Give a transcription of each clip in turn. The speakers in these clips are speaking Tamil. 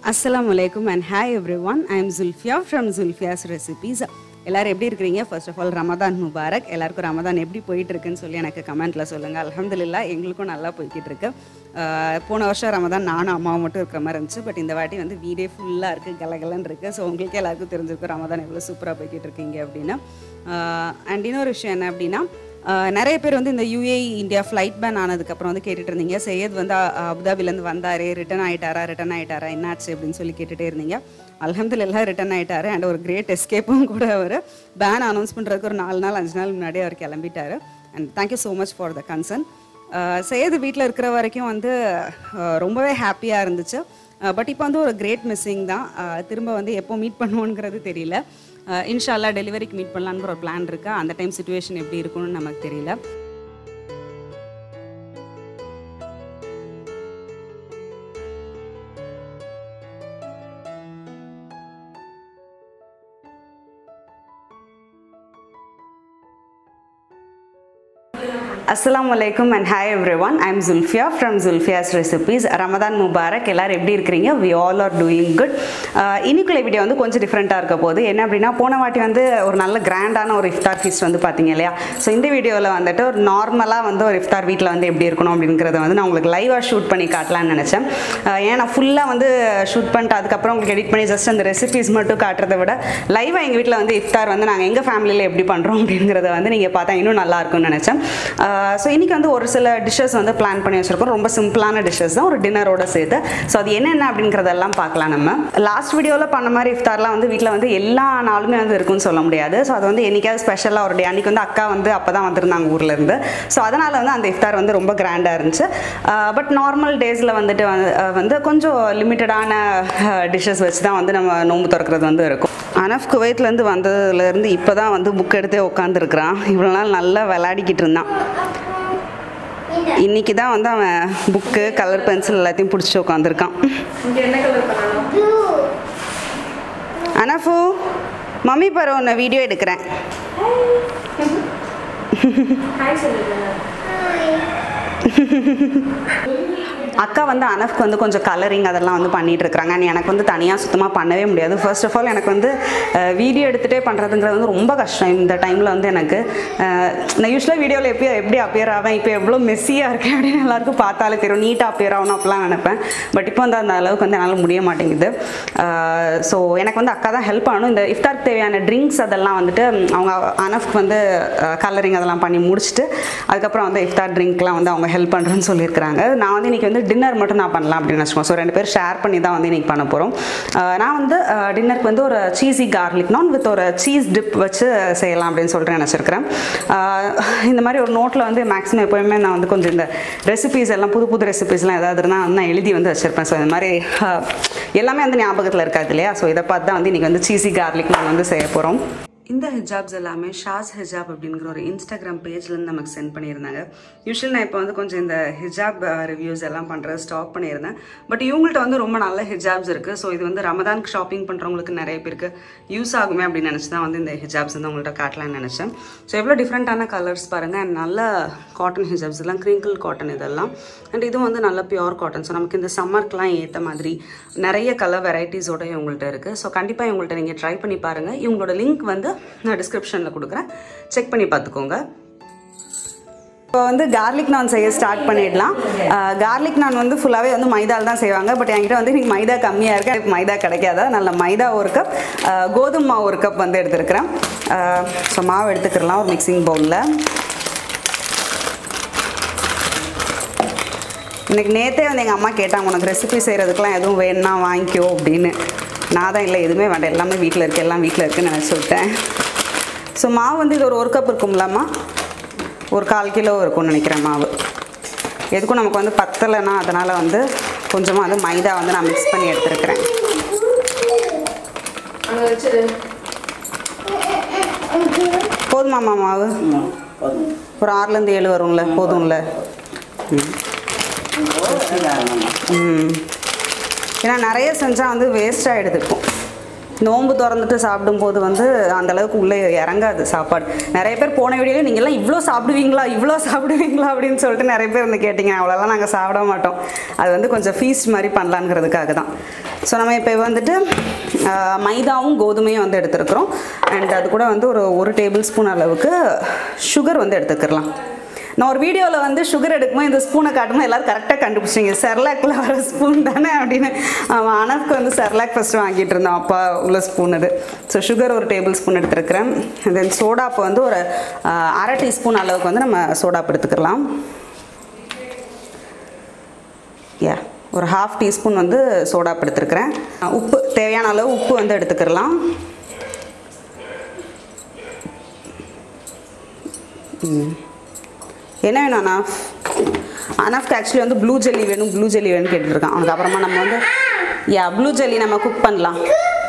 அஸ்ஸலாமு அலைக்கும் and hi everyone I am Zulfiya from Zulfiya's recipes எல்லாரும் எப்படி இருக்கிறீங்க ஃபர்ஸ்ட் ஆஃப் ஆல் ரமதான் முபாரக் எல்லாருக்கும் ரமதான் எப்படி போயிட்டு இருக்குன்னு சொல்லி எனக்கு கமெண்ட்டில் சொல்லுங்கள் அல்ஹம்துலில்லா எங்களுக்கும் நல்லா போய்கிட்டு இருக்கு ஆஹ் போன வருஷம் ரமதான் நானும் அம்மாவும் மட்டும் இருக்கிற மாதிரி இருந்துச்சு பட் இந்த வாட்டி வந்து வீடே ஃபுல்லாக இருக்குது கலகலன்னு இருக்குது ஸோ உங்களுக்கு எல்லாருக்கும் தெரிஞ்சிருக்கும் ரமதான் எவ்வளோ சூப்பராக போய்கிட்டு இருக்கீங்க அப்படின்னு அண்ட் இன்னொரு விஷயம் என்ன அப்படின்னா ஆஹ் நிறைய பேர் வந்து இந்த யூஏஇ இந்தியா ஃப்ளைட் பேன் ஆனதுக்கப்புறம் வந்து கேட்டுட்டு இருந்தீங்க சையத் வந்து அ- அபுதாபிலேருந்து வந்தார் ரிட்டர்ன் ஆயிட்டாரா ரிட்டர்ன் ஆயிட்டாரா என்னாச்சு அப்படின்னு சொல்லி கேட்டுட்டே இருந்தீங்க அல்ஹம்துலில்லாஹ் ரிட்டர்ன் ஆயிட்டாரு அண்ட் ஒரு கிரேட் எஸ்கேப்பும் கூட அவர் பேன் அனௌன்ஸ் பண்ணுறதுக்கு ஒரு நாலு நாள் அஞ்சு நாள் முன்னாடி அவர் கிளம்பிட்டாரு and thank you so much for the concern Syed வீட்டில் இருக்கிற வரைக்கும் வந்து ஆஹ் ரொம்பவே ஹாப்பியாக இருந்துச்சு பட் இப்போ வந்து ஒரு கிரேட் மிஸ்ஸிங் தான் ஆஹ் திரும்ப வந்து எப்போ மீட் பண்ணுவோங்கிறது தெரியல அஹ் இன்ஷா அல்லாஹ் டெலிவரிக்கு மீட் பண்ணலான்னு ஒரு பிளான் இருக்கா அந்த டைம் சுச்சுவேஷன் எப்படி இருக்கும்னு நமக்கு தெரியல அஸ்ஸலாமு அலைக்கும் and hi everyone I am Zulfiya from Zulfiya's recipes Ramadan முபாரக் எல்லாரும் எப்படி இருக்கிறீங்க we all are doing good இன்னைக்குள்ள வீடியோ வந்து கொஞ்சம் டிஃப்ரெண்ட்டாக இருக்க போகுது என்ன அப்படின்னா போன வாட்டி வந்து ஒரு நல்ல கிராண்டான ஒரு இஃப்தார் ஃபீஸ்ட் வந்து பார்த்தீங்க இல்லையா ஸோ இந்த வீடியோவில் வந்துட்டு ஒரு நார்மலாக வந்து ஒரு இஃப்தார் வீட்டில் வந்து எப்படி இருக்கணும் அப்படிங்கிறத வந்து நான் உங்களுக்கு லைவாக ஷூட் பண்ணி காட்டலாம்னு நினச்சேன் அஹ் ஏன்னா ஃபுல்லாக வந்து ஷூட் பண்ணிட்டு அதுக்கப்புறம் உங்களுக்கு எடிட் பண்ணி ஜஸ்ட் அந்த ரெசிபீஸ் மட்டும் காட்டுறதை விட லைவாக எங்கள் வீட்டில் வந்து இஃப்தார் வந்து நாங்கள் எங்கள் ஃபேமிலியில் எப்படி பண்ணுறோம் அப்படிங்கிறத வந்து நீங்கள் பார்த்தா இன்னும் நல்லா இருக்கும்னு நினச்சேன் ஸோ இன்றைக்கி வந்து ஒரு சில டிஷ்ஷஸ் வந்து பிளான் பண்ணி வச்சுருக்கோம் ரொம்ப சிம்பிளான டிஷ்ஷஸ் தான் ஒரு டின்னரோட சேர்த்து ஸோ அது என்னென்ன அப்படிங்கிறதெல்லாம் பார்க்கலாம் நம்ம லாஸ்ட் வீடியோவில் பண்ண மாதிரி இஃப்தார்லாம் வந்து வீட்டில் வந்து எல்லா நாளுமே வந்து இருக்குன்னு சொல்ல முடியாது ஸோ அது வந்து என்னைக்காவது ஸ்பெஷலாக ஒரு டே அன்றைக்கி வந்து அக்கா வந்து அப்போ தான் வந்திருந்தாங்க ஊர்லேருந்து ஸோ அதனால் வந்து அந்த இஃப்தார் வந்து ரொம்ப கிராண்டாக இருந்துச்சு பட் நார்மல் டேஸில் வந்துட்டு வந்து அஹ் வந்து கொஞ்சம் லிமிட்டடான டிஷ்ஷஸ் வச்சு தான் வந்து நம்ம நோன்பு திறக்கிறது வந்து இருக்கும் அனஃப் குவைத்லேருந்து வந்ததுலேருந்து இப்போ தான் வந்து புக் எடுத்தே உட்காந்துருக்குறான் இவ்வளோ நாள் நல்லா விளையாடிக்கிட்டு இருந்தான் இன்னைக்கு தான் வந்து அவன் புக்கு கலர் பென்சில் எல்லாத்தையும் பிடிச்சி உட்காந்துருக்கான் இங்க என்ன கலர் பண்ணணும் அனஃபு மம்மி பாரு உன்னை வீடியோ எடுக்கிறேன் ஹாய் சொல்லுங்க அக்கா வந்து அனஃப்க்கு வந்து கொஞ்சம் கலரிங் அதெல்லாம் வந்து பண்ணிட்டு இருக்கிறாங்க And எனக்கு வந்து தனியாக சுத்தமாக பண்ணவே முடியாது ஃபர்ஸ்ட் ஆஃப் ஆல் எனக்கு வந்து வீடியோ எடுத்துகிட்டே பண்ணுறதுங்கிறது வந்து ரொம்ப கஷ்டம் இந்த டைமில் வந்து எனக்கு அஹ், நான் யூஸ்வலாக வீடியோவில் எப்போ எப்படி அப்பியர் ஆவேன் இப்போ எவ்வளோ மெஸ்ஸியாக இருக்கேன் அப்படின்னு எல்லாருக்கும் பார்த்தாலே தெரியும் நீட்டாக அப்பியர் ஆகணும் அப்படிலாம் நினைப்பேன் பட் இப்போ வந்து அந்த அளவுக்கு வந்து என்னால் முடிய மாட்டேங்குது ஸோ எனக்கு வந்து அக்கா தான் ஹெல்ப் பண்ணணும் இந்த இஃப்தாருக்கு தேவையான ட்ரிங்க்ஸ் அதெல்லாம் வந்துட்டு ம், அவங்க அனஃப்க்கு வந்து கலரிங் அதெல்லாம் பண்ணி முடிச்சுட்டு அதுக்கப்புறம் வந்து இஃப்தார் ட்ரிங்க்லாம் வந்து அவங்க ஹெல்ப் பண்ணுறேன்னு சொல்லியிருக்கிறாங்க நான் வந்து இன்றைக்கி வந்து டின்னர் மட்டும் நான் பண்ணலாம் அப்படின்னு வச்சுக்கோங்க ஸோ ரெண்டு பேரும் ஷேர் பண்ணி தான் வந்து இன்றைக்கி பண்ண போகிறோம் நான் வந்து டின்னருக்கு வந்து ஒரு சீஸி கார்லிக் நான் வித் ஒரு சீஸ் டிப் வச்சு செய்யலாம் அப்படின்னு சொல்லிட்டு நினச்சிருக்கிறேன் இந்த மாதிரி ஒரு நோட்டில் வந்து மேக்ஸிமம் எப்போயுமே நான் வந்து கொஞ்சம் இந்த ரெசிபீஸ் எல்லாம் புது புது ரெசிபீஸ்லாம் ஏதாவது இருந்தால் வந்து நான் எழுதி வந்து வச்சுருப்பேன் ஸோ இந்த மாதிரி அஹ், எல்லாமே வந்து ஞாபகத்தில் இருக்காது இல்லையா ஸோ இதை பார்த்து தான் வந்து இன்றைக்கி வந்து சீஸி கார்லிக் நான் வந்து செய்ய போகிறோம் இந்த ஹிஜாப்ஸ் எல்லாமே ஷாஸ் ஹிஜாப் அப்படிங்கிற ஒரு இன்ஸ்டாகிராம் பேஜ்லேருந்து நமக்கு சென்ட் பண்ணியிருந்தாங்க யூஸ்வலி நான் இப்போ வந்து கொஞ்சம் இந்த ஹிஜாப் ரிவ்யூஸ் எல்லாம் பண்ணுறது ஸ்டாப் பண்ணியிருந்தேன் பட் இவங்கள்ட்ட வந்து ரொம்ப நல்ல ஹிஜாப்ஸ் இருக்குது ஸோ இது வந்து ரமதானுக்கு ஷாப்பிங் பண்ணுறவங்களுக்கு நிறைய பேருக்கு யூஸ் ஆகுமே அப்படின்னு நினச்சி தான் வந்து இந்த ஹிஜாப்ஸ் வந்து உங்கள்கிட்ட காட்டலாம்னு நினச்சேன் ஸோ எவ்வளோ டிஃப்ரெண்ட்டான கலர்ஸ் பாருங்கள் அண்ட் நல்ல காட்டன் ஹிஜாப்ஸ் எல்லாம் கிரிங்கிள் காட்டன் இதெல்லாம் அண்ட் இதுவும் வந்து நல்ல பியூர் காட்டன் ஸோ நமக்கு இந்த சம்மருக்குலாம் ஏற்ற மாதிரி நிறைய கலர் வெரைட்டிஸோட இவங்கள்ட்ட இருக்குது ஸோ கண்டிப்பாக இவங்கள்ட்ட நீங்கள் ட்ரை பண்ணி பாருங்கள் இவங்களோட லிங்க் வந்து நான் டிஸ்கிரிப்ஷனில் கொடுக்குறேன் செக் பண்ணி பார்த்துக்கோங்க இப்போ வந்து கார்லிக் நான் செய்ய ஸ்டார்ட் பண்ணிடலாம் கார்லிக் நான் வந்து ஃபுல்லாகவே வந்து மைதால் தான் செய்வாங்க பட் என்கிட்ட வந்து இன்னைக்கு மைதா கம்மியாக இருக்கு எனக்கு மைதா கிடைக்காதா நல்ல மைதா ஒரு கப் கோதுமை மாவு ஒரு கப் வந்து எடுத்துருக்கிறேன் ஸோ மாவு எடுத்துக்கிறலாம் ஒரு மிக்சிங் பவுலில் இன்னைக்கு நேற்றே வந்து எங்கள் அம்மா கேட்டாங்க உனக்கு ரெசிபி செய்கிறதுக்கெலாம் எதுவும் வேணும்னா வாங்கிக்கோ அப்படின்னு நான் தான் இல்லை எதுவுமே வேண்டாம் எல்லாமே வீட்டில் இருக்குது எல்லாம் வீட்டில் இருக்குன்னு நினச்சி விட்டேன் ஸோ மாவு வந்து இது ஒரு ஒரு கப் இருக்கும்லம்மா ஒரு கால் கிலோ இருக்கும்னு நினைக்கிறேன் மாவு எதுக்கும் நமக்கு வந்து பத்தலைன்னா அதனால் வந்து கொஞ்சமாக வந்து மைதா வந்து நான் மிக்ஸ் பண்ணி எடுத்துருக்கிறேன் அங்க வச்சிரு போதுமாம்மா மாவு ஒரு ஆறுலேருந்து ஏழு வரும்ல போதும்ல ம். ம் ஏன்னா நிறைய செஞ்சால் வந்து வேஸ்ட் ஆகிடுது இப்போ நோன்பு திறந்துட்டு சாப்பிடும்போது வந்து அந்த அளவுக்கு உள்ளே இறங்காது சாப்பாடு நிறைய பேர் போன வீடியோல நீங்கள்லாம் இவ்வளோ சாப்பிடுவீங்களா இவ்வளோ சாப்பிடுவீங்களா அப்படின்னு சொல்லிட்டு நிறைய பேர் வந்து கேட்டிங்க அவ்வளோலாம் நாங்கள் சாப்பிட மாட்டோம் அது வந்து கொஞ்சம் ஃபீஸ்ட் மாதிரி பண்ணலாங்கிறதுக்காக தான் ஸோ நம்ம இப்போ வந்துட்டு ஆஹ், மைதாவும் கோதுமையும் வந்து எடுத்துருக்குறோம் அண்ட் அது கூட வந்து ஒரு ஒரு டேபிள் ஸ்பூன் அளவுக்கு சுகர் வந்து எடுத்துக்கலாம் நான் ஒரு வீடியோவில் வந்து சுகர் எடுக்கும்போது இந்த ஸ்பூனை காட்டும்போது எல்லாரும் கரெக்டாக கண்டுபிடிச்சிங்க செர்லாக்கில் வர ஸ்பூன் தானே அப்படின்னு அவன் அனஃப்க்கு வந்து செர்லாக் ஃபஸ்ட்டு வாங்கிட்டு இருந்தோம் அப்பா உள்ள ஸ்பூன் அது ஸோ சுகர் ஒரு டேபிள் ஸ்பூன் எடுத்துருக்கிறேன் தென் சோடாப்பு வந்து ஒரு ஆஹ், அரை டீஸ்பூன் அளவுக்கு வந்து நம்ம சோடாப்பு எடுத்துக்கலாம் யா ஒரு ஹாஃப் டீஸ்பூன் வந்து சோடாப்பு எடுத்துருக்கிறேன் உப்பு தேவையான அளவு உப்பு வந்து எடுத்துக்கிறலாம் ம். என்ன வேணும் அனாஃப் அனாஃப்க்கு ஆக்சுவலி வந்து ப்ளூ ஜெல்லி வேணும் ப்ளூ ஜெல்லி வேணும்னு கேட்டுருக்கான் அவனுக்கு அப்புறமா நம்ம வந்து யா ப்ளூ ஜெல்லி நம்ம குக் பண்ணலாம்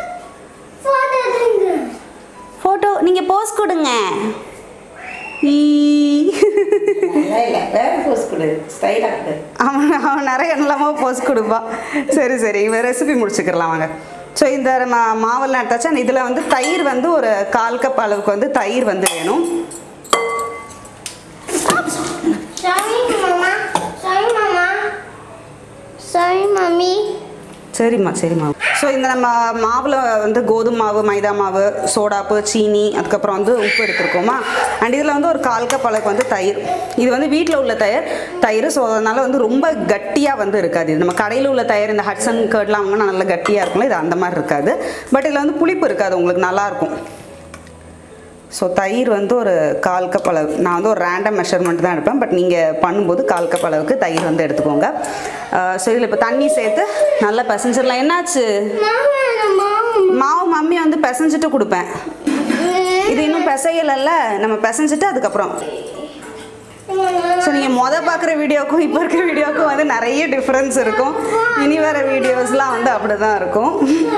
ஃபோட்டோ நீங்கள் போஸ் கொடுங்க ஈ. அவன் அவன் நிறைய என்னலாமோ போஸ் கொடுப்பான் சரி சரி இவன் ரெசிபி முடிச்சுக்கிறலாம் வாங்க ஸோ இந்த நம்ம மாவெல்லாம் எடுத்தாச்சா இதில் வந்து தயிர் வந்து ஒரு கால் கப் அளவுக்கு வந்து தயிர் வந்து வேணும் Sorry, Mama. Sorry, Mama. Sorry, Mommy. சரிம்மா சரிம்மா ஸோ இந்த நம்ம மாவில் வந்து கோதுமை மாவு மைதா மாவு சோடாப்பு சீனி அதுக்கப்புறம் வந்து உப்பு எடுத்துருக்கோமா அண்ட் இதில் வந்து ஒரு கால் கப் அளவுக்கு வந்து தயிர் இது வந்து வீட்டில் உள்ள தயிர் தயிர் ஸோ அதனால் வந்து ரொம்ப கட்டியாக வந்து இருக்காது இது நம்ம கடையில் உள்ள தயிர் இந்த ஹட்சன் கர்ட்லாம் வாங்கினா நல்லா கட்டியாக இருக்கும்ல இது அந்த மாதிரி இருக்காது பட் இதில் வந்து புளிப்பு இருக்காது உங்களுக்கு நல்லாயிருக்கும் ஸோ தயிர் வந்து ஒரு கால் கப் அளவு நான் வந்து ஒரு ரேண்டம் மெஷர்மெண்ட் தான் எடுப்பேன் பட் நீங்கள் பண்ணும்போது கால் கப் அளவுக்கு தயிர் வந்து எடுத்துக்கோங்க ஸோ இதில் இப்போ தண்ணி சேர்த்து நல்லா பிசைஞ்சிடலாம் என்னாச்சு Mama, மாவு மம்மி வந்து பிசைஞ்சிட்டு கொடுப்பேன் இது இன்னும் பிசையலைல்ல நம்ம பிசைஞ்சிட்டு அதுக்கப்புறம் ஸோ நீங்கள் மொதல் பார்க்குற வீடியோக்கும் இப்போ இருக்கிற வீடியோக்கும் வந்து நிறைய டிஃப்ரென்ஸ் இருக்கும் இனி வர வீடியோஸ்லாம் வந்து அப்படி தான் இருக்கும்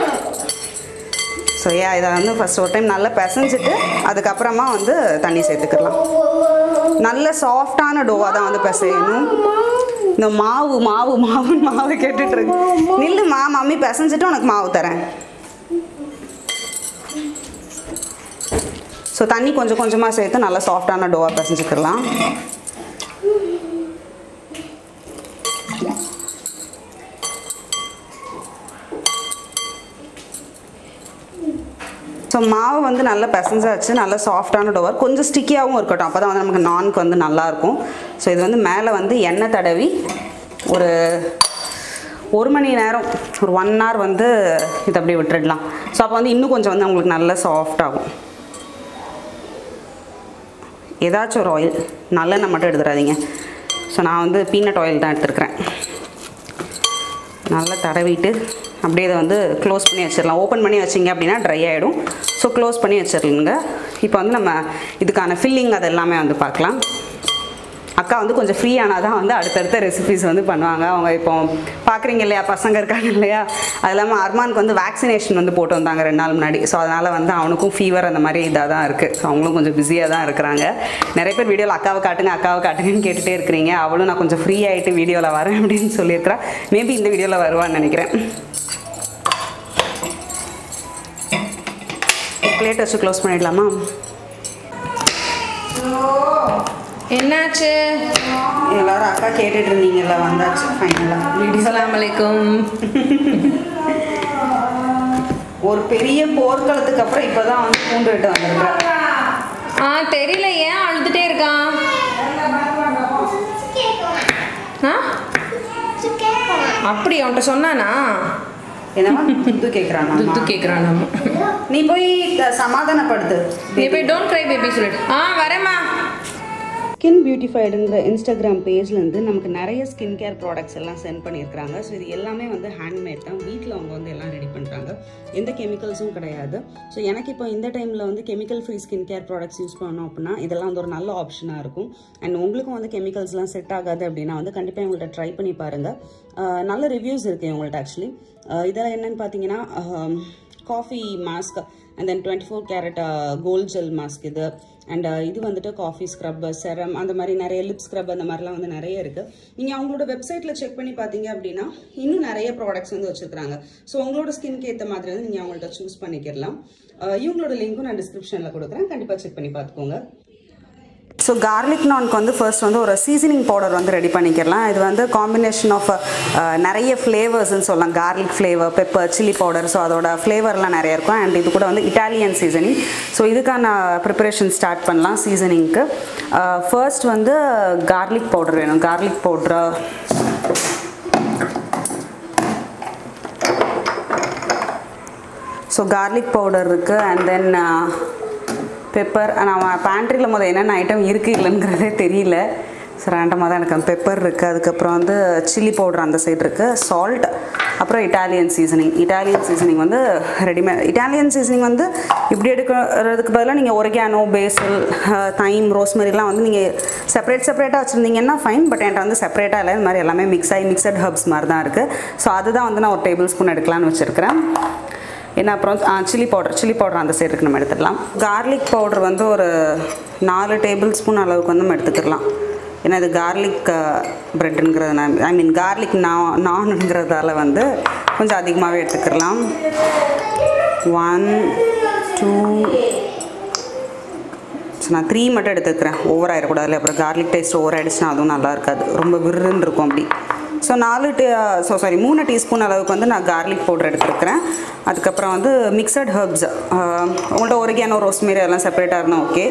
ஸோ ஏன் இதை வந்து ஃபஸ்ட் ஒரு டைம் நல்லா பிசைஞ்சிட்டு அதுக்கப்புறமா வந்து தண்ணி சேர்த்துக்கலாம் நல்ல சாஃப்டான டோவாக தான் வந்து பிசையணும் இந்த மாவு மாவு மாவு மாவு கேட்டுட்டு இருக்கு நில்லுமா மம்மி பிசைஞ்சிட்டு உனக்கு மாவு தரேன் ஸோ தண்ணி கொஞ்சம் கொஞ்சமாக சேர்த்து நல்லா சாஃப்டான டோவாக பிசைஞ்சுக்கலாம் ஸோ மாவு வந்து நல்லா பிசைஞ்சாச்சு நல்லா சாஃப்டான டோவர் கொஞ்சம் ஸ்டிக்கியாகவும் இருக்கட்டும் அப்போ தான் வந்து நமக்கு நான்க்கு வந்து நல்லாயிருக்கும் ஸோ இது வந்து மேலே வந்து எண்ணெய் தடவி ஒரு ஒரு மணி நேரம் ஒரு ஒன் hour வந்து இதை அப்படியே விட்டுடலாம் ஸோ அப்போ வந்து இன்னும் கொஞ்சம் வந்து உங்களுக்கு நல்லா சாஃப்ட் ஆகும் ஏதாச்சும் ஒரு ஆயில் நல்லெண்ணெய் மட்டும் எடுத்துடாதீங்க ஸோ நான் வந்து பீனட் ஆயில் தான் எடுத்துருக்கிறேன் நல்லா தடவிட்டு அப்படியே இதை வந்து க்ளோஸ் பண்ணி வச்சிடலாம் ஓப்பன் பண்ணி வச்சிங்க அப்படின்னா ட்ரை ஆகிடும் ஸோ க்ளோஸ் பண்ணி வச்சிடலுங்க இப்போ வந்து நம்ம இதுக்கான ஃபில்லிங் அது எல்லாமே வந்து பார்க்கலாம் அக்கா வந்து கொஞ்சம் ஃப்ரீ ஆனால் தான் வந்து அடுத்தடுத்த ரெசிபிஸ் வந்து பண்ணுவாங்க அவங்க இப்போ பார்க்குறீங்க இல்லையா பசங்க இருக்காங்க இல்லையா அது இல்லாமல் அர்மானுக்கு வந்து வேக்சினேஷன் வந்து போட்டு வந்தாங்க ரெண்டு நாள் முன்னாடி ஸோ அதனால் வந்து அவனுக்கும் ஃபீவர் அந்த மாதிரி இதாக தான் இருக்குது ஸோ அவங்களும் கொஞ்சம் பிஸியாக தான் இருக்கிறாங்க நிறைய பேர் வீடியோவில் அக்காவை காட்டுங்க அக்காவை காட்டுங்கன்னு கேட்டுகிட்டே இருக்கிறீங்க அவளும் நான் கொஞ்சம் ஃப்ரீ ஆகிட்டு வீடியோவில் வரேன் அப்படின்னு சொல்லியிருக்கிறா மேபி இந்த வீடியோவில் வருவான்னு நினைக்கிறேன் பிளேட் வச்சு க்ளோஸ் பண்ணிடலாமா என்னாச்சு எல்லாரும் அக்கா கேட்டுட்டு இருந்தீங்கல்ல வந்தாச்சு ஃபைனலாக வீடியோ அஸ்ஸலாமு அலைக்கும் ஒரு பெரிய போர்க்களத்துக்கு அப்புறம் இப்போதான் வந்து பூண்டு வெட்ட வந்திருக்கிறேன் ஆ தெரியல ஏன் அழுதுட்டே இருக்கான் ஆ அப்படி அவன்கிட்ட சொன்னானா என்னமா துத்து கேட்குறான் துத்து கேட்குறான் நம்ம நீ போய் த- சமாதானப்படுத்து நீ போய் டோன்ட் க்ரை பேபி சொல்லிட்டு ஆ வரேம்மா ஸ்கின் பியூட்டிஃபைடுங்கிற இன்ஸ்டாகிராம் பேஜ்லேருந்து நமக்கு நிறைய ஸ்கின் கேர் ப்ராடக்ட்ஸ் எல்லாம் சென்ட் பண்ணியிருக்காங்க ஸோ இது எல்லாமே வந்து ஹேண்ட்மேட் தான் வீட்டில் அவங்க வந்து எல்லாம் ரெடி பண்ணுறாங்க எந்த கெமிக்கல்ஸும் கிடையாது ஸோ எனக்கு இப்போ இந்த டைமில் வந்து chemical free skin care products use பண்ணோம் அப்படின்னா இதெல்லாம் வந்து ஒரு நல்ல ஆப்ஷனாக இருக்கும் அண்ட் உங்களுக்கும் வந்து கெமிக்கல்ஸ்லாம் செட் ஆகாது அப்படின்னா வந்து கண்டிப்பாக உங்கள்கிட்ட ட்ரை பண்ணி பாருங்கள் நல்ல ரிவ்யூஸ் இருக்குது உங்கள்கிட்ட ஆக்சுவலி இதெல்லாம் என்னன்னு பார்த்தீங்கன்னா coffee mask and then twenty four carat gold gel mask இது அண்ட் இது வந்துட்டு காஃபி ஸ்க்ரப் செரம் அந்த மாதிரி நிறைய லிப் ஸ்க்ரப் அந்த மாதிரிலாம் வந்து நிறைய இருக்கு நீங்கள் அவங்களோட வெப்சைட்டில் செக் பண்ணி பார்த்தீங்க அப்படின்னா இன்னும் நிறைய ப்ராடக்ட்ஸ் வந்து வச்சிருக்காங்க ஸோ உங்களோட ஸ்கின்க்கு ஏற்ற மாதிரி வந்து நீங்கள் அவங்கள்ட்ட சூஸ் பண்ணிக்கலாம் அஹ் இவங்களோட லிங்க்கும் நான் டிஸ்கிரிப்ஷனில் கொடுக்குறேன் கண்டிப்பாக செக் பண்ணி பார்த்துக்கோங்க ஸோ கார்லிக் நான்க்கு வந்து ஃபர்ஸ்ட் வந்து ஒரு சீசனிங் பவுடர் வந்து ரெடி பண்ணிக்கலாம் இது வந்து காம்பினேஷன் ஆஃப் நிறைய ஃப்ளேவர்ஸ்னு சொல்லலாம் garlic flavour pepper chilli powder so அதோட ஃப்ளேவர்லாம் நிறைய இருக்கும் அண்ட் இது கூட வந்து இட்டாலியன் சீசனிங் ஸோ இதுக்கான ப்ரிப்பரேஷன் ஸ்டார்ட் பண்ணலாம் சீசனிங்க்கு ஃபர்ஸ்ட் வந்து கார்லிக் பவுடர் வேணும் garlic powder so garlic powder இருக்குது அண்ட் தென் பெப்பர் நான் பேண்ட்ரியில் முதல் என்னென்ன ஐட்டம் இருக்குது இல்லைங்கிறதே தெரியல ஸோ ரேண்டமாக தான் எனக்கு அந்த பெப்பர் இருக்குது அதுக்கப்புறம் வந்து சில்லி பவுடர் அந்த சைடு இருக்குது சால்ட் அப்புறம் இட்டாலியன் சீசனிங் இட்டாலியன் சீசனிங் வந்து ரெடிமேட் இட்டாலியன் சீசனிங் வந்து இப்படி எடுக்கிறதுக்கு பதிலாக நீங்கள் ஒரிகானோ பேசல் தைம் ரோஸ்மெரிலாம் வந்து நீங்கள் செப்பரேட் செப்பரேட்டாக வச்சுருந்தீங்கன்னா ஃபைன் பட் என்கிட்ட வந்து செப்பரேட்டாக இல்லை இந்த மாதிரி எல்லாமே மிக்ஸ் ஆகி மிக்சட் ஹர்ப்ஸ் மாதிரி தான் இருக்குது ஸோ அதுதான் வந்து நான் ஒரு டேபிள் ஸ்பூன் எடுக்கலான்னு வச்சுருக்கிறேன் என்ன அப்புறம் சில்லி பவுடர் சில்லி பவுடர் அந்த சைடுக்கு நம்ம எடுத்துக்கலாம் கார்லிக் பவுடர் வந்து ஒரு நாலு டேபிள் ஸ்பூன் அளவுக்கு வந்து நம்ம எடுத்துக்கலாம் ஏன்னா இது கார்லிக் ப்ரெட்டுங்கிறதுனால ஐ மீன் கார்லிக் நான் நான்ங்கிறதால வந்து கொஞ்சம் அதிகமாகவே எடுத்துக்கலாம் ஒன் டூ ஸோ நான் த்ரீ மட்டும் எடுத்துக்கிறேன் ஓவர் ஆகிடக்கூடாது இல்லை அப்புறம் கார்லிக் டேஸ்ட் ஓவர் ஆகிடுச்சுன்னா அதுவும் நல்லா இருக்காது ரொம்ப விருன்னு இருக்கும் அப்படி ஸோ நாலு டீ ஸோ சாரி மூணு டீஸ்பூன் அளவுக்கு வந்து நான் கார்லிக் பவுடர் எடுத்துருக்கிறேன் அதுக்கப்புறம் வந்து மிக்சட் ஹர்ப்ஸ் உங்கள்கிட்ட ஒரிகானோ ரோஸ்மேரி அதெல்லாம் செப்பரேட்டாக இருந்தால் ஓகே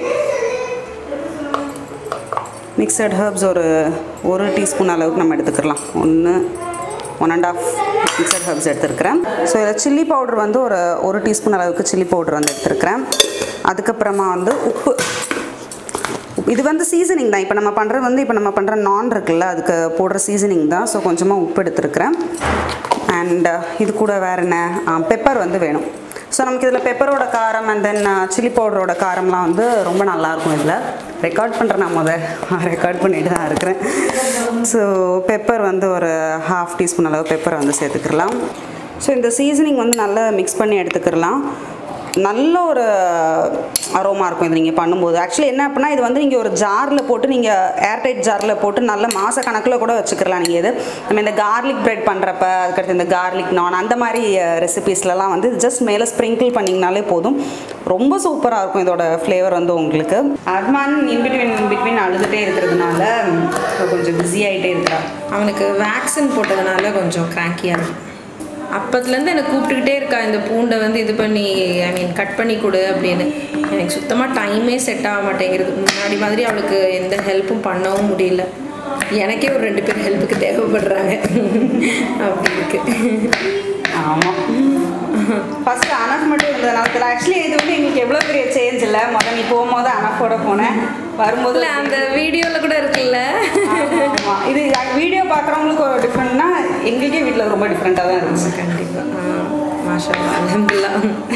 மிக்சட் ஹர்ப்ஸ் ஒரு ஒரு டீஸ்பூன் அளவுக்கு நம்ம எடுத்துக்கலாம் ஒன்று one and half mixed herbs எடுத்துருக்கிறேன் ஸோ இதில் சில்லி பவுடர் வந்து ஒரு ஒரு டீஸ்பூன் அளவுக்கு சில்லி பவுடர் வந்து எடுத்துருக்கிறேன் அதுக்கப்புறமா வந்து உப்பு இது வந்து சீசனிங் தான் இப்போ நம்ம பண்ணுறது வந்து இப்போ நம்ம பண்ணுற நான் இருக்குல்ல அதுக்கு போடுற சீசனிங் தான் ஸோ கொஞ்சமாக உப்பு எடுத்துருக்கிறேன் அண்ட் இது கூட வேறு என்ன பெப்பர் வந்து வேணும் ஸோ நமக்கு இதில் பெப்பரோட காரம் அண்ட் தென் சில்லி பவுடரோட காரம்லாம் வந்து ரொம்ப நல்லாயிருக்கும் இதில் ரெக்கார்ட் பண்ணுறேன் நான் முத ரெக்கார்ட் பண்ணிட்டு தான் இருக்கிறேன் ஸோ பெப்பர் வந்து ஒரு ஹாஃப் டீஸ்பூன் அளவு பெப்பரை வந்து சேர்த்துக்கலாம் ஸோ இந்த சீசனிங் வந்து நல்லா மிக்ஸ் பண்ணி எடுத்துக்கிடலாம் நல்ல ஒரு அரோமா இருக்கும் இது நீங்கள் பண்ணும்போது ஆக்சுவலி என்ன அப்படின்னா இது வந்து நீங்கள் ஒரு ஜாரில் போட்டு நீங்கள் ஏர்டைட் ஜாரில் போட்டு நல்ல மாத கணக்கில் கூட வச்சுக்கலாம் நீங்கள் இது நம்ம இந்த கார்லிக் பிரெட் பண்ணுறப்ப அதுக்கடுத்து இந்த கார்லிக் நான் அந்த மாதிரி ரெசிபீஸ்லலாம் வந்து ஜஸ்ட் மேலே ஸ்ப்ரிங்கிள் பண்ணிங்கனாலே போதும் ரொம்ப சூப்பராக இருக்கும் இதோட ஃப்ளேவர் வந்து உங்களுக்கு அர்மான் இன்பிட்வீன் இன்பிட்வீன் அழுதுகிட்டே இருக்கிறதுனால கொஞ்சம் பிஸி ஆகிட்டே இருக்கிறா அவனுக்கு வேக்சின் போட்டதுனால கொஞ்சம் கிராங்கியாக இருக்கும் அப்பத்துலேருந்து என்னை கூப்பிட்டுக்கிட்டே இருக்கா இந்த பூண்டை வந்து இது பண்ணி ஐ மீன் கட் பண்ணி கொடு அப்படின்னு எனக்கு சுத்தமாக டைமே செட் ஆக மாட்டேங்கிறது முன்னாடி மாதிரி அவளுக்கு எந்த ஹெல்ப்பும் பண்ணவும் முடியல எனக்கே ஒரு ரெண்டு பேர் ஹெல்ப்புக்கு தேவைப்படுறாங்க அப்படி இருக்கு ஆமாம் ஃபர்ஸ்ட் அனஃப் மட்டும் இருந்ததுனால ஆக்சுவலி இது வந்து எங்களுக்கு எவ்வளோ பெரிய சேஞ்ச் இல்லை முதல் நீ போகும்போது அனஃபோட போனேன் வரும்போது இல்லை அந்த வீடியோவில் கூட இருக்குல்ல ஆமா. இது வீடியோ பார்க்குறவங்களுக்கு ஒரு டிஃப்ரெண்ட்னா எங்களுக்கே வீட்டில் ரொம்ப டிஃப்ரெண்ட்டாக தான் இருந்துச்சு கண்டிப்பாக மாஷா அலமதுல்லா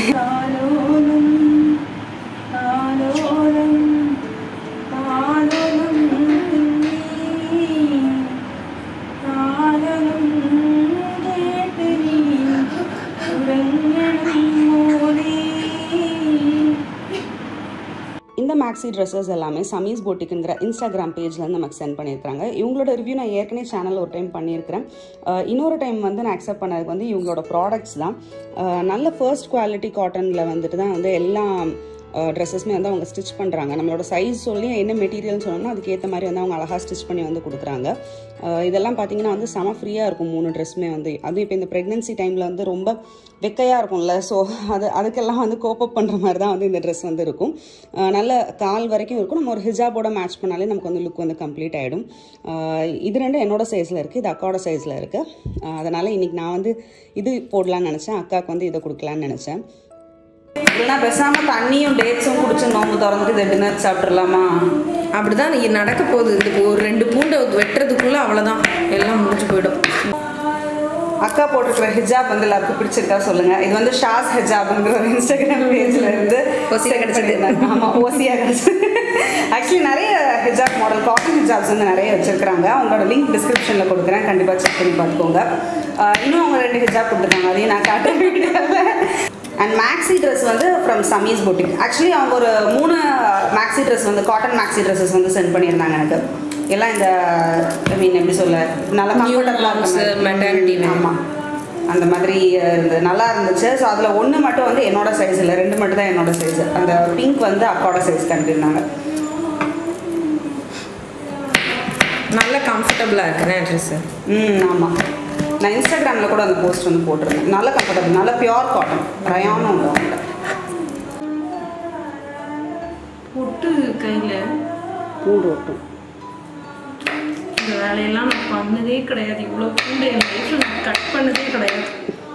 இந்த மேக்ஸி ட்ரெஸ்ஸஸ் எல்லாமே சமீஸ் போட்டிக்குங்கிற இன்ஸ்டாகிராம் பேஜ்லேருந்து நமக்கு சென்ட் பண்ணியிருக்காங்க இவங்களோட ரிவ்யூ நான் ஏற்கனவே சேனல் ஒரு டைம் பண்ணியிருக்கிறேன் அஹ் இன்னொரு டைம் வந்து நான் அக்செப்ட் பண்ணதுக்கு வந்து இவங்களோட ப்ராடக்ட்ஸ் தான் அஹ் நல்ல ஃபர்ஸ்ட் குவாலிட்டி காட்டனில் வந்துட்டு தான் வந்து எல்லாம் ட்ரெஸ்ஸஸ்மே வந்து அவங்க ஸ்டிச் பண்ணுறாங்க நம்மளோட சைஸ் சொல்லி என்ன மெட்டீரியல்னு சொன்னோம்னா அதுக்கேற்ற மாதிரி வந்து அவங்க அழகாக ஸ்டிச் பண்ணி வந்து கொடுக்குறாங்க அஹ் இதெல்லாம் பார்த்தீங்கன்னா வந்து செம ஃப்ரீயாக இருக்கும் மூணு ட்ரெஸ்ஸுமே வந்து அதுவும் இப்போ இந்த ப்ரெக்னென்சி டைமில் வந்து ரொம்ப வெக்கையாக இருக்கும்ல ஸோ அது அதுக்கெல்லாம் வந்து கோப்பப் பண்ணுற மாதிரி தான் வந்து இந்த ட்ரெஸ் வந்து இருக்கும் அஹ் நல்ல கால் வரைக்கும் இருக்கும் நம்ம ஒரு ஹிஜாபோட மேட்ச் பண்ணாலே நமக்கு வந்து லுக் வந்து கம்ப்ளீட் ஆகிடும் இது ரெண்டும் என்னோட சைஸில் இருக்குது இது அக்காவோட சைஸில் இருக்குது அதனால் இன்றைக்கி நான் வந்து இது போடலான்னு நினச்சேன் அக்காவுக்கு வந்து இதை கொடுக்கலான்னு நினச்சேன் இல்லைன்னா பேசாமல் தண்ணியும் டேட்ஸும் குடிச்சு நோம்பு திறந்துட்டு இதை டின்னர் சாப்பிட்றலாமா அப்படிதான் நீ நடக்க போகுது இது ஒரு ரெண்டு பூண்டை வெட்டுறதுக்குள்ள அவ்வளோதான் எல்லாம் முடிஞ்சு போயிடும் அக்கா போட்டிருக்கிற ஹிஜாப் வந்து எல்லாருக்கும் பிடிச்சிருக்கா சொல்லுங்க இது வந்து ஷாஸ் ஹிஜாப்ங்கிற ஒரு இன்ஸ்டாகிராம் பேஜ்ல இருந்து ஓசியா கிடைச்சது. ஆமா ஓசியா கிடைச்சது ஆக்சுவலி நிறைய ஹிஜாப் மாடல் காட்டன் ஹிஜாப்ஸ் வந்து நிறைய வச்சிருக்காங்க அவங்களோட லிங்க் டிஸ்கிரிப்ஷனில் கொடுக்குறேன் கண்டிப்பாக செக் பண்ணி பார்த்துக்கோங்க ஆஹ் இன்னும் அவங்க ரெண்டு ஹிஜாப் கொடுத்துருக்காங்க அதையும் நான் காட்டுறேன் வீடியோவில் அண்ட் மேக்ஸி ட்ரெஸ் வந்து ஃப்ரம் சமீஸ் பொட்டிக் ஆக்சுவலி அவங்க ஒரு மூணு மேக்ஸி ட்ரெஸ் வந்து காட்டன் மேக்ஸி ட்ரெஸ்ஸஸ் வந்து சென்ட் பண்ணியிருந்தாங்க எனக்கு எல்லாம் இந்த ஐ மீன் எப்படி சொல்ல நல்லா New கம்ஃபர்டபுளாக moms, maternity wear. ஆமாம் அந்த மாதிரி இருந்தது நல்லா இருந்துச்சு ஸோ அதில் ஒன்று மட்டும் வந்து என்னோட சைஸ் இல்லை ரெண்டு மட்டும் தான் என்னோட சைஸ் அந்த பிங்க் வந்து அக்காவோட சைஸ் கண்டிருந்தாங்க நல்ல கம்ஃபர்டபுளாக இருக்குண்ணே ட்ரெஸ்ஸு ம் ஆமாம் நான் இன்ஸ்டாகிராமில் கூட அந்த போஸ்ட் வந்து போட்டிருந்தேன் நல்ல கம்ஃபர்டபுள் நல்ல பியோர் காட்டன் ரயானும் உண்டு அவங்கள்ட்ட பொட்டு கையில் பூண்டு ஒட்டும் இந்த வேலையெல்லாம் நான் பண்ணதே கிடையாது இவ்வளோ பூண்டு என் லைஃப்பில் நான் கட் பண்ணதே கிடையாது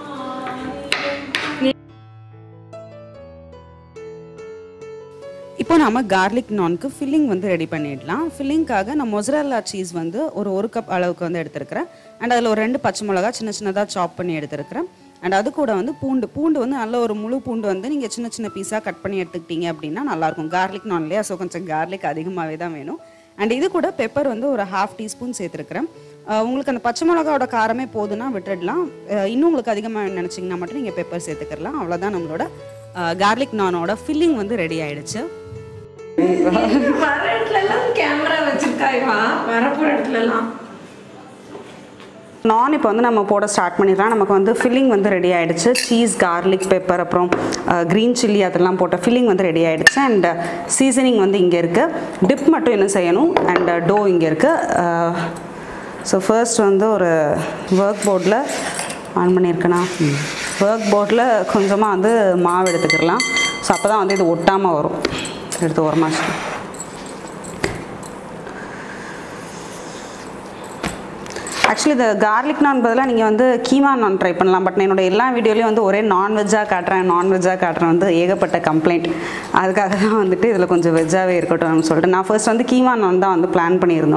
இப்போ நாம கார்லிக் நான்க்கு ஃபில்லிங் வந்து ரெடி பண்ணிடலாம் ஃபில்லிங்காக நான் மொசரல்லா சீஸ் வந்து ஒரு ஒரு கப் அளவுக்கு வந்து எடுத்திருக்கிறேன் அண்ட் அதில் ஒரு ரெண்டு பச்சை மிளகா சின்ன சின்னதாக சாப் பண்ணி எடுத்திருக்கிறேன் அண்ட் அது கூட வந்து பூண்டு பூண்டு வந்து நல்ல ஒரு முழு பூண்டு வந்து நீங்கள் சின்ன சின்ன பீஸாக கட் பண்ணி எடுத்துக்கிட்டீங்க அப்படின்னா நல்லாயிருக்கும் கார்லிக் நான் இல்லையா ஸோ கொஞ்சம் கார்லிக் அதிகமாகவே தான் வேணும் அண்ட் இது கூட பெப்பர் வந்து ஒரு ஹாஃப் டீஸ்பூன் சேர்த்துருக்கிறேன் அஹ் உங்களுக்கு அந்த பச்சை மிளகாவோட காரமே போதுன்னா விட்டுடலாம் அஹ் இன்னும் உங்களுக்கு அதிகமாக நினச்சிங்கன்னா மட்டும் நீங்கள் பெப்பர் சேர்த்துக்கலாம் அவ்வளோதான் நம்மளோட கார்லிக் நானோட ஃபில்லிங் வந்து ரெடி ஆயிடுச்சு வர இடத்துலலாம் கேமரா வச்சிருக்கா இவா வரப்போகிற இடத்துலலாம் நான் இப்போ வந்து நம்ம போட ஸ்டார்ட் பண்ணிடலாம் நமக்கு வந்து ஃபில்லிங் வந்து ரெடி ஆயிடுச்சு சீஸ் கார்லிக் பெப்பர் அப்புறம் க்ரீன் சில்லி அதெல்லாம் போட்ட ஃபில்லிங் வந்து ரெடி ஆயிடுச்சு அண்ட் சீசனிங் வந்து இங்கே இருக்குது டிப் மட்டும் என்ன செய்யணும் அண்ட் டோ இங்கே இருக்குது ஸோ ஃபர்ஸ்ட் வந்து ஒரு ஒர்க் போர்டில் ஆன் பண்ணியிருக்கேனா ஒர்க் போர்டில் கொஞ்சமாக வந்து மாவு எடுத்துக்கிடலாம் ஸோ அப்போ தான் வந்து இது ஒட்டாமல் வரும் எடுத்து ஒரு மாதம் ஆக்சுவலி இந்த கார்லிக் நான் பதிலாக நீங்கள் வந்து கீமா நான் ட்ரை பண்ணலாம் பட் என்னோட எல்லா வீடியோலையும் வந்து ஒரே நான்வெஜ்ஜாக காட்டுறேன் நான்வெஜ்ஜாக காட்டுறேன் வந்து ஏகப்பட்ட கம்ப்ளைண்ட் அதுக்காக தான் வந்துட்டு இதில் கொஞ்சம் வெஜ்ஜாகவே இருக்கட்டும்னு சொல்லிட்டு நான் ஃபர்ஸ்ட் வந்து கீமா நான் தான் வந்து பிளான் பண்ணியிருந்தோம்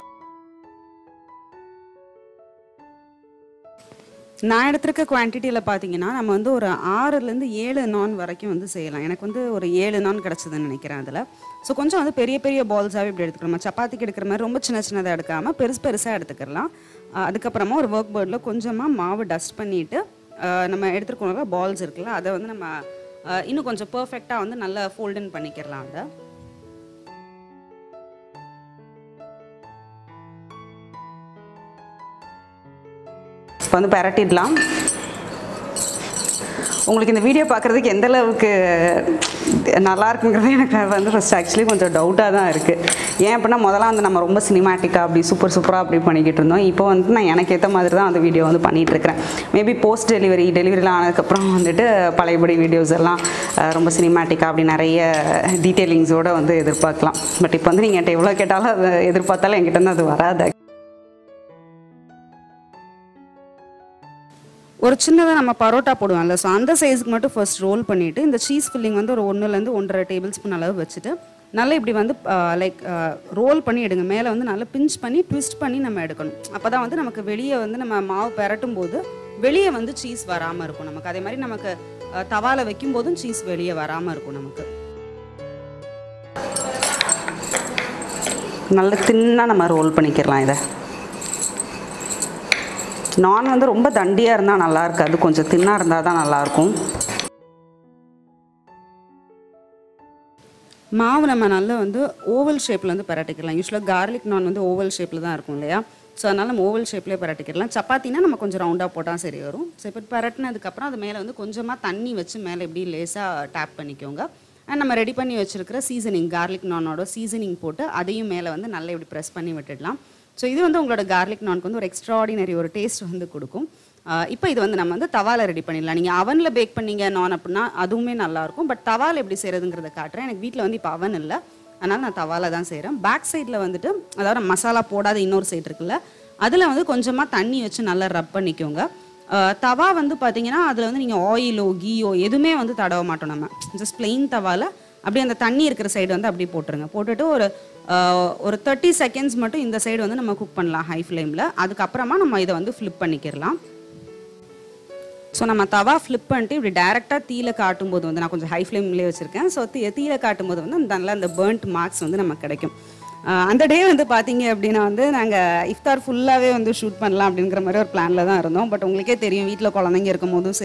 நான் எடுத்திருக்க குவான்டிட்டியில் பார்த்தீங்கன்னா நம்ம வந்து ஒரு ஆறுலேருந்து ஏழு நான் வரைக்கும் வந்து செய்யலாம் எனக்கு வந்து ஒரு ஏழு நான் கிடச்சதுன்னு நினைக்கிறேன் அதில் ஸோ கொஞ்சம் வந்து பெரிய பெரிய பால்ஸாகவே இப்படி எடுத்துக்கலாம் சப்பாத்திக்கு எடுக்கிற மாதிரி ரொம்ப சின்ன சின்னதாக எடுக்காமல் பெருசு பெருசாக எடுத்துக்கலாம் அஹ் அதுக்கப்புறமா ஒரு ஒர்க் போர்டில் கொஞ்சமாக மாவு டஸ்ட் பண்ணிவிட்டு நம்ம எடுத்துருக்கோம்ல பால்ஸ் இருக்குல்ல அதை வந்து நம்ம அஹ் இன்னும் கொஞ்சம் பர்ஃபெக்டாக வந்து நல்லா ஃபோல்டன் பண்ணிக்கிறலாம் அதை இப்போ வந்து பரட்டிடலாம் உங்களுக்கு இந்த வீடியோ பார்க்குறதுக்கு எந்த அளவுக்கு நல்லா இருக்குங்கிறது எனக்கு வந்து ஃபஸ்ட் ஆக்சுவலி கொஞ்சம் டவுட்டாக தான் இருக்குது ஏன் அப்படின்னா முதல்ல வந்து நம்ம ரொம்ப சினிமேட்டிக்காக அப்படி சூப்பர் சூப்பராக அப்படி பண்ணிக்கிட்டு இருந்தோம் இப்போ வந்து நான் எனக்கு ஏற்ற மாதிரி தான் அந்த வீடியோ வந்து பண்ணிகிட்டு இருக்கிறேன் மேபி போஸ்ட் டெலிவரி டெலிவரிலாம் ஆனதுக்கப்புறம் வந்துட்டு பழையபடி வீடியோஸ் எல்லாம் அஹ், ரொம்ப சினிமேட்டிக்காக அப்படி நிறைய டீட்டெயிலிங்ஸோடு வந்து எதிர்பார்க்கலாம் பட் இப்போ வந்து நீங்கள் என்கிட்ட எவ்வளோ கேட்டாலும் அதை எதிர்பார்த்தாலும் என்கிட்ட இருந்து அது வராது ஒரு சின்னதாக நம்ம பரோட்டா போடுவோம்ல ஸோ அந்த சைஸுக்கு மட்டும் ஃபர்ஸ்ட் ரோல் பண்ணிவிட்டு இந்த சீஸ் ஃபில்லிங் வந்து ஒரு ஒன்றுலேருந்து ஒன்றரை டேபிள் ஸ்பூன் அளவு வச்சுட்டு நல்லா இப்படி வந்து லைக் ரோல் பண்ணி எடுங்க மேலே வந்து நல்லா பிஞ்ச் பண்ணி ட்விஸ்ட் பண்ணி நம்ம எடுக்கணும் அப்போ தான் வந்து நமக்கு வெளியே வந்து நம்ம மாவு பெரட்டும் போது வெளியே வந்து சீஸ் வராமல் இருக்கும் நமக்கு அதே மாதிரி நமக்கு அஹ், தவால வைக்கும் போதும் சீஸ் வெளியே வராமல் இருக்கும் நமக்கு நல்ல தின்னாக நம்ம ரோல் பண்ணிக்கிறலாம் இதை நான் வந்து ரொம்ப தண்டியாக இருந்தால் நல்லா இருக்காது கொஞ்சம் தின்னாக இருந்தால் தான் நல்லாயிருக்கும் மாவு நம்ம நல்லா வந்து ஓவல் ஷேப்பில் வந்து பரட்டிக்கலாம் யூஸ்வலாக கார்லிக் நான் வந்து ஓவல் ஷேப்பில் தான் இருக்கும் இல்லையா ஸோ அதனால் நம்ம ஓவல் ஷேப்லேயே பரட்டிக்கலாம் சப்பாத்தினா நம்ம கொஞ்சம் ரவுண்டாக போட்டால் சரி வரும் ஸோ இப்போ பரட்டினதுக்கப்புறம் அது மேலே வந்து கொஞ்சமாக தண்ணி வச்சு மேலே இப்படி லேசாக டேப் பண்ணிக்கோங்க அண்ட் நம்ம ரெடி பண்ணி வச்சிருக்கிற சீசனிங் கார்லிக் நானோட சீசனிங் போட்டு அதையும் மேலே வந்து நல்லா இப்படி ப்ரெஸ் பண்ணி விட்டுடலாம் ஸோ இது வந்து உங்களோட கார்லிக் நான்க்கு வந்து ஒரு எக்ஸ்ட்ராடினரி ஒரு டேஸ்ட் வந்து கொடுக்கும் இப்போ இது வந்து நம்ம வந்து தவால ரெடி பண்ணிடலாம் நீங்கள் அவனில் பேக் பண்ணீங்க நான் அப்படின்னா அதுவுமே நல்லாயிருக்கும் பட் தவால் எப்படி செய்கிறதுங்கிறத காட்டுறேன் எனக்கு வீட்டில் வந்து இப்போ அவன் இல்லை அதனால் நான் தவால தான் செய்கிறேன் பேக் சைடில் வந்துட்டு அதாவது மசாலா போடாத இன்னொரு சைடு இருக்குல்ல அதில் வந்து கொஞ்சமாக தண்ணி வச்சு நல்லா ரப் பண்ணிக்கோங்க அஹ் தவா வந்து பார்த்தீங்கன்னா அதில் வந்து நீங்கள் ஆயிலோ கீயோ எதுவுமே வந்து தடவ மாட்டோம் நம்ம ஜஸ்ட் plain தவால அப்படியே அந்த தண்ணி இருக்கிற சைடு வந்து அப்படியே போட்டுருங்க போட்டுட்டு ஒரு அஹ், ஒரு தேர்ட்டி செகண்ட்ஸ் மட்டும் இந்த சைடு வந்து நம்ம குக் பண்ணலாம் ஹை ஃப்ளேமில் அதுக்கப்புறமா நம்ம இதை வந்து ஃப்ளிப் பண்ணிக்கிறலாம் ஸோ நம்ம தவா ஃப்ளிப் பண்ணிட்டு இப்படி டேரெக்டாக தீயில காட்டும்போது வந்து நான் கொஞ்சம் ஹை ஃப்ளேம்லேயே வச்சுருக்கேன் ஸோ தீ தீயில காட்டும்போது வந்து அந்த நல்லா அந்த பேர்ன்ட் மார்க்ஸ் வந்து நமக்கு கிடைக்கும் ஆஹ் அந்த டே வந்து பார்த்தீங்க அப்படின்னா வந்து நாங்கள் இஃப்தார் ஃபுல்லாகவே வந்து ஷூட் பண்ணலாம் அப்படிங்கிற மாதிரி ஒரு பிளானில் தான் இருந்தோம் பட் உங்களுக்கே தெரியும் வீட்டில் குழந்தைங்க இருக்கும் போதும் சரி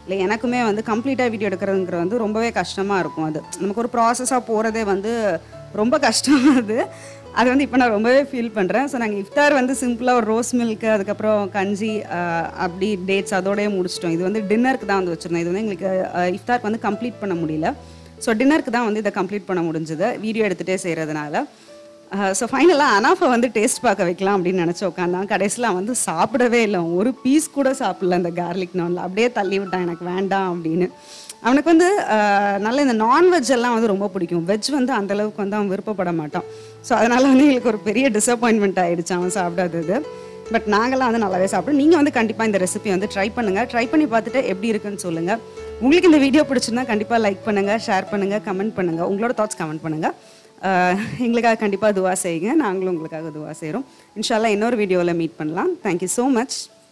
இல்லை எனக்குமே வந்து கம்ப்ளீட்டாக வீடியோ எடுக்கிறதுங்கிறது வந்து ரொம்பவே கஷ்டமாக இருக்கும் அது நமக்கு ஒரு ப்ராசஸாக போகிறதே வந்து ரொம்ப கஷ்டம் அது அது வந்து இப்போ நான் ரொம்பவே ஃபீல் பண்ணுறேன் ஸோ நாங்கள் இஃப்தார் வந்து சிம்பிளாக ஒரு ரோஸ் மில்க்கு அதுக்கப்புறம் கஞ்சி ஆஹ், அப்படி டேட்ஸ் அதோடயே முடிச்சிட்டோம் இது வந்து டின்னருக்கு தான் வந்து வச்சுருந்தோம் இது வந்து எங்களுக்கு ஆஹ், இஃப்தாருக்கு வந்து கம்ப்ளீட் பண்ண முடியல ஸோ டின்னருக்கு தான் வந்து இதை கம்ப்ளீட் பண்ண முடிஞ்சது வீடியோ எடுத்துகிட்டே செய்கிறதுனால ஸோ ஃபைனலாக அனாஃபை வந்து டேஸ்ட் பார்க்க வைக்கலாம் அப்படின்னு நினச்சி உட்காந்தான் கடைசியில் அவன் வந்து சாப்பிடவே இல்லை ஒரு பீஸ் கூட சாப்பிடல அந்த கார்லிக் நானில் அப்படியே தள்ளி விட்டான் எனக்கு வேண்டாம் அப்படின்னு அவனுக்கு வந்து ஆஹ், நல்ல இந்த நான்வெஜ் எல்லாம் வந்து ரொம்ப பிடிக்கும் வெஜ் வந்து அந்த அளவுக்கு வந்து அவன் விருப்பப்பட மாட்டான் ஸோ அதனால் வந்து எங்களுக்கு ஒரு பெரிய டிசப்பாயின்மெண்ட் ஆயிடுச்சு அவன் சாப்பிடாதது பட் நாங்களாம் வந்து நல்லாவே சாப்பிடுவோம் நீங்கள் வந்து கண்டிப்பாக இந்த ரெசிபி வந்து ட்ரை பண்ணுங்கள் ட்ரை பண்ணி பார்த்துட்டு எப்படி இருக்குன்னு சொல்லுங்கள் உங்களுக்கு இந்த வீடியோ பிடிச்சிருந்தா கண்டிப்பாக லைக் பண்ணுங்கள் ஷேர் பண்ணுங்கள் கமெண்ட் பண்ணுங்கள் உங்களோட தாட்ஸ் கமெண்ட் பண்ணுங்கள் ஆஹ் எங்களுக்காக கண்டிப்பாக துவா செய்யுங்க நாங்களும் உங்களுக்காக துவா செய்கிறோம் இன்ஷால்லா இன்னொரு வீடியோவில் மீட் பண்ணலாம் தேங்க்யூ ஸோ மச்